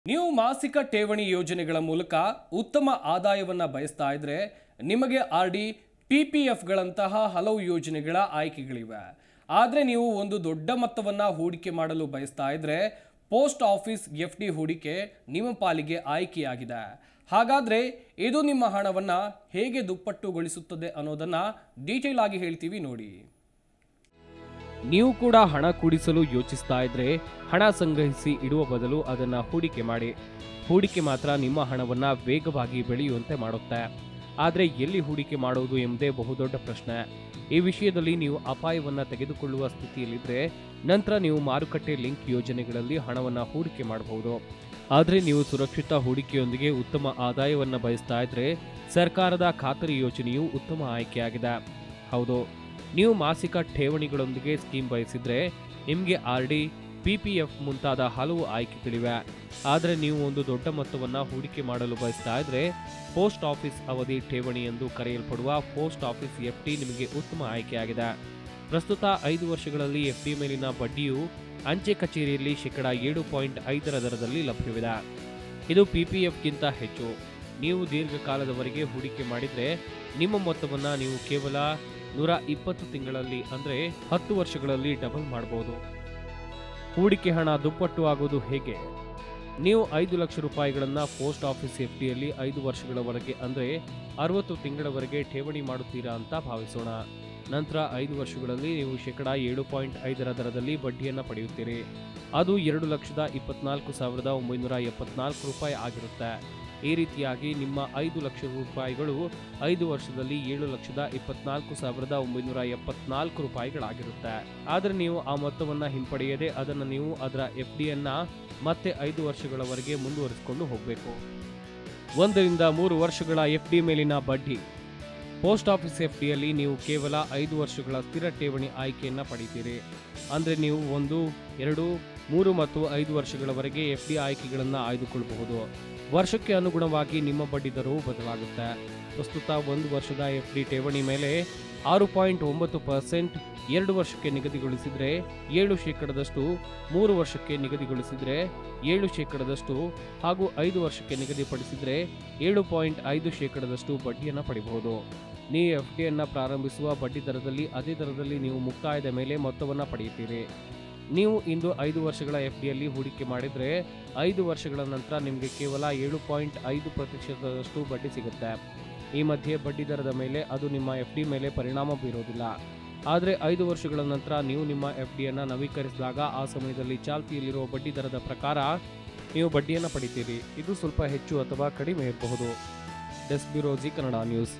ನೀವು ಮಾಸಿಕ ಠೇವಣಿ ಯೋಜನೆಗಳ ಮೂಲಕ ಉತ್ತಮ ಆದಾಯವನ್ನ ಬಯಸ್ತಾ ಇದ್ರೆ ನಿಮಗೆ ಆರ್ ಡಿ ಪಿ ಪಿ ಎಫ್ಗಳಂತಹ ಹಲವು ಯೋಜನೆಗಳ ಆಯ್ಕೆಗಳಿವೆ ಆದರೆ ನೀವು ಒಂದು ದೊಡ್ಡ ಮೊತ್ತವನ್ನ ಹೂಡಿಕೆ ಮಾಡಲು ಬಯಸ್ತಾ ಇದ್ರೆ ಪೋಸ್ಟ್ ಆಫೀಸ್ ಎಫ್ ಡಿ ಹೂಡಿಕೆ ನಿಮ್ಮ ಪಾಲಿಗೆ ಆಯ್ಕೆಯಾಗಿದೆ ಹಾಗಾದ್ರೆ ಇದು ನಿಮ್ಮ ಹಣವನ್ನ ಹೇಗೆ ದುಪ್ಪಟ್ಟುಗೊಳಿಸುತ್ತದೆ ಅನ್ನೋದನ್ನ ಡೀಟೇಲ್ ಆಗಿ ಹೇಳ್ತೀವಿ ನೋಡಿ ನೀವು ಕೂಡ ಹಣ ಕೂಡಿಸಲು ಯೋಚಿಸ್ತಾ ಇದ್ರೆ ಹಣ ಸಂಗ್ರಹಿಸಿ ಇಡುವ ಬದಲು ಅದನ್ನ ಹೂಡಿಕೆ ಮಾಡಿ ಹೂಡಿಕೆ ಮಾತ್ರ ನಿಮ್ಮ ಹಣವನ್ನ ವೇಗವಾಗಿ ಬೆಳೆಯುವಂತೆ ಮಾಡುತ್ತೆ ಆದರೆ ಎಲ್ಲಿ ಹೂಡಿಕೆ ಮಾಡುವುದು ಎಂಬುದೇ ಬಹುದೊಡ್ಡ ಪ್ರಶ್ನೆ ಈ ವಿಷಯದಲ್ಲಿ ನೀವು ಅಪಾಯವನ್ನ ತೆಗೆದುಕೊಳ್ಳುವ ಸ್ಥಿತಿಯಲ್ಲಿದ್ರೆ ನಂತರ ನೀವು ಮಾರುಕಟ್ಟೆ ಲಿಂಕ್ ಯೋಜನೆಗಳಲ್ಲಿ ಹಣವನ್ನ ಹೂಡಿಕೆ ಮಾಡಬಹುದು ಆದರೆ ನೀವು ಸುರಕ್ಷಿತ ಹೂಡಿಕೆಯೊಂದಿಗೆ ಉತ್ತಮ ಆದಾಯವನ್ನ ಬಯಸ್ತಾ ಇದ್ರೆ ಸರ್ಕಾರದ ಖಾತರಿ ಯೋಜನೆಯು ಉತ್ತಮ ಆಯ್ಕೆಯಾಗಿದೆ ಹೌದು ನೀವು ಮಾಸಿಕ ಠೇವಣಿಗಳೊಂದಿಗೆ ಸ್ಕೀಮ್ ಬಯಸಿದ್ರೆ ನಿಮಗೆ R D P P F ಮುಂತಾದ ಹಲವು ಆಯ್ಕೆಗಳಿವೆ ಆದರೆ ನೀವು ಒಂದು ದೊಡ್ಡ ಮೊತ್ತವನ್ನು ಹೂಡಿಕೆ ಮಾಡಲು ಬಯಸ್ತಾ ಇದ್ರೆ ಪೋಸ್ಟ್ ಆಫೀಸ್ ಅವಧಿ ಠೇವಣಿ ಎಂದು ಕರೆಯಲ್ಪಡುವ ಪೋಸ್ಟ್ ಆಫೀಸ್ ಎಫ್ ಡಿ ನಿಮಗೆ ಉತ್ತಮ ಆಯ್ಕೆಯಾಗಿದೆ ಪ್ರಸ್ತುತ ಐದು ವರ್ಷಗಳಲ್ಲಿ ಎಫ್ ಡಿ ಮೇಲಿನ ಬಡ್ಡಿಯು ಅಂಚೆ ಕಚೇರಿಯಲ್ಲಿ ಶೇಕಡ ಏಳು ಪಾಯಿಂಟ್ ಐದರ ದರದಲ್ಲಿ ಲಭ್ಯವಿದೆ ಇದು ಪಿ ಪಿ ಎಫ್ಗಿಂತ ಹೆಚ್ಚು ನೀವು ದೀರ್ಘಕಾಲದವರೆಗೆ ಹೂಡಿಕೆ ಮಾಡಿದರೆ ನಿಮ್ಮ ಮೊತ್ತವನ್ನು ನೀವು ಕೇವಲ ನೂರ ಇಪ್ಪತ್ತು ತಿಂಗಳಲ್ಲಿ ಅಂದರೆ ಹತ್ತು ವರ್ಷಗಳಲ್ಲಿ ಡಬಲ್ ಮಾಡಬಹುದು ಹೂಡಿಕೆ ಹಣ ದುಪ್ಪಟ್ಟು ಆಗೋದು ಹೇಗೆ ನೀವು ಐದು ಲಕ್ಷ ರೂಪಾಯಿಗಳನ್ನು ಪೋಸ್ಟ್ ಆಫೀಸ್ ಎಫ್ ಡಿಯಲ್ಲಿ ಐದು ವರ್ಷಗಳವರೆಗೆ ಅಂದರೆ ಅರವತ್ತು ತಿಂಗಳವರೆಗೆ ಠೇವಣಿ ಮಾಡುತ್ತೀರಾ ಅಂತ ಭಾವಿಸೋಣ ನಂತರ ಐದು ವರ್ಷಗಳಲ್ಲಿ ನೀವು ಶೇಕಡ ಏಳು ಪಾಯಿಂಟ್ ಐದರ ದರದಲ್ಲಿ ಬಡ್ಡಿಯನ್ನು ಪಡೆಯುತ್ತೀರಿ ಅದು ಎರಡು ಲಕ್ಷದ ಇಪ್ಪತ್ನಾಲ್ಕು ಸಾವಿರದ ಒಂಬೈನೂರ ಎಪ್ಪತ್ನಾಲ್ಕು ರೂಪಾಯಿ ಆಗಿರುತ್ತೆ ಈ ರೀತಿಯಾಗಿ ನಿಮ್ಮ ಐದು ಲಕ್ಷ ರೂಪಾಯಿಗಳು ಐದು ವರ್ಷದಲ್ಲಿ ಏಳು ಲಕ್ಷದ ಇಪ್ಪತ್ನಾಲ್ಕು ಸಾವಿರದ ಒಂಬೈನೂರ ಎಪ್ಪತ್ನಾಲ್ಕು ರೂಪಾಯಿಗಳಾಗಿರುತ್ತೆ ಆದರೆ ನೀವು ಆ ಮೊತ್ತವನ್ನು ಹಿಂಪಡೆಯದೆ ಅದನ್ನು ನೀವು ಅದರ ಎಫ್ ಡಿಯನ್ನು ಮತ್ತೆ ಐದು ವರ್ಷಗಳವರೆಗೆ ಮುಂದುವರಿಸಿಕೊಂಡು ಹೋಗಬೇಕು ಒಂದರಿಂದ ಮೂರು ವರ್ಷಗಳ ಎಫ್ ಡಿ ಮೇಲಿನ ಬಡ್ಡಿ ಪೋಸ್ಟ್ ಆಫೀಸ್ ಎಫ್ ಡಿಯಲ್ಲಿ ನೀವು ಕೇವಲ ಐದು ವರ್ಷಗಳ ಸ್ಥಿರ ಠೇವಣಿ ಆಯ್ಕೆಯನ್ನು ಪಡಿತೀರಿ ಅಂದರೆ ನೀವು ಒಂದು ಎರಡು ಮೂರು ಮತ್ತು ಐದು ವರ್ಷಗಳವರೆಗೆ ಎಫ್ ಡಿ ಆಯ್ಕೆಗಳನ್ನು ಆಯ್ದುಕೊಳ್ಳಬಹುದು ವರ್ಷಕ್ಕೆ ಅನುಗುಣವಾಗಿ ನಿಮ್ಮ ಬಡ್ಡಿ ದರವು ಬದಲಾಗುತ್ತೆ ಪ್ರಸ್ತುತ ಒಂದು ವರ್ಷದ ಎಫ್ ಡಿ ಠೇವಣಿ ಮೇಲೆ ಆರು ಪಾಯಿಂಟ್ ಒಂಬತ್ತು ಪರ್ಸೆಂಟ್ ಎರಡು ವರ್ಷಕ್ಕೆ ನಿಗದಿಗೊಳಿಸಿದರೆ ಏಳು ಶೇಕಡದಷ್ಟು ಮೂರು ವರ್ಷಕ್ಕೆ ನಿಗದಿಗೊಳಿಸಿದರೆ ಏಳು ಶೇಕಡದಷ್ಟು ಹಾಗೂ ಐದು ವರ್ಷಕ್ಕೆ ನಿಗದಿಪಡಿಸಿದರೆ ಏಳು ಪಾಯಿಂಟ್ ಐದು ಶೇಕಡದಷ್ಟು ಬಡ್ಡಿಯನ್ನು ಪಡೆಯಬಹುದು ನೀವು ಎಫ್ ಡಿಯನ್ನು ಪ್ರಾರಂಭಿಸುವ ಬಡ್ಡಿ ದರದಲ್ಲಿ ಅದೇ ದರದಲ್ಲಿ ನೀವು ಮುಕ್ತಾಯದ ಮೇಲೆ ಮೊತ್ತವನ್ನು ಪಡೆಯುತ್ತೀರಿ ನೀವು ಇಂದು ಐದು ವರ್ಷಗಳ ಎಫ್ ಡಿಯಲ್ಲಿ ಹೂಡಿಕೆ ಮಾಡಿದರೆ ಐದು ವರ್ಷಗಳ ನಂತರ ನಿಮಗೆ ಕೇವಲ ಏಳು ಪಾಯಿಂಟ್ ಐದು ಪ್ರತಿಶತದಷ್ಟು ಬಡ್ಡಿ ಸಿಗುತ್ತೆ ಈ ಮಧ್ಯೆ ಬಡ್ಡಿ ದರದ ಮೇಲೆ ಅದು ನಿಮ್ಮ ಎಫ್ ಡಿ ಮೇಲೆ ಪರಿಣಾಮ ಬೀರೋದಿಲ್ಲ ಆದರೆ ಐದು ವರ್ಷಗಳ ನಂತರ ನೀವು ನಿಮ್ಮ ಎಫ್ ಡಿಯನ್ನು ನವೀಕರಿಸಿದಾಗ ಆ ಸಮಯದಲ್ಲಿ ಚಾಲ್ತಿಯಲ್ಲಿರುವ ಬಡ್ಡಿ ದರದ ಪ್ರಕಾರ ನೀವು ಬಡ್ಡಿಯನ್ನು ಪಡಿತೀರಿ ಇದು ಸ್ವಲ್ಪ ಹೆಚ್ಚು ಅಥವಾ ಕಡಿಮೆ ಇರಬಹುದು desk bureau Zee Kannada news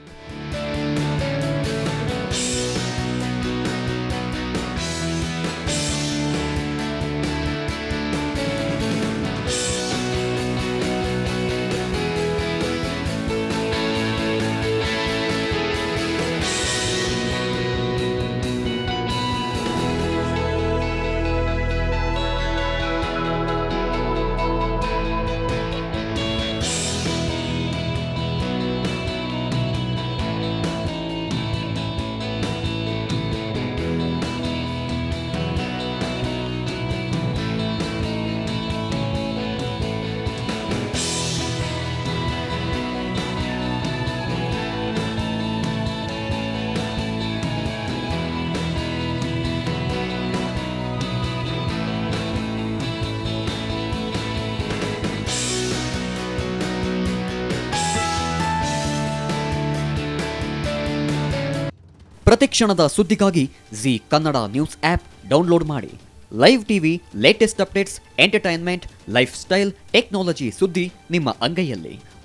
ಪ್ರತಿಕ್ಷಣದ ಸುದ್ದಿಗಾಗಿ Zee Kannada news app download ಮಾಡಿ live TV latest updates entertainment lifestyle technology ಸುದ್ದಿ ನಿಮ್ಮ ಅಂಗೈಯಲ್ಲಿ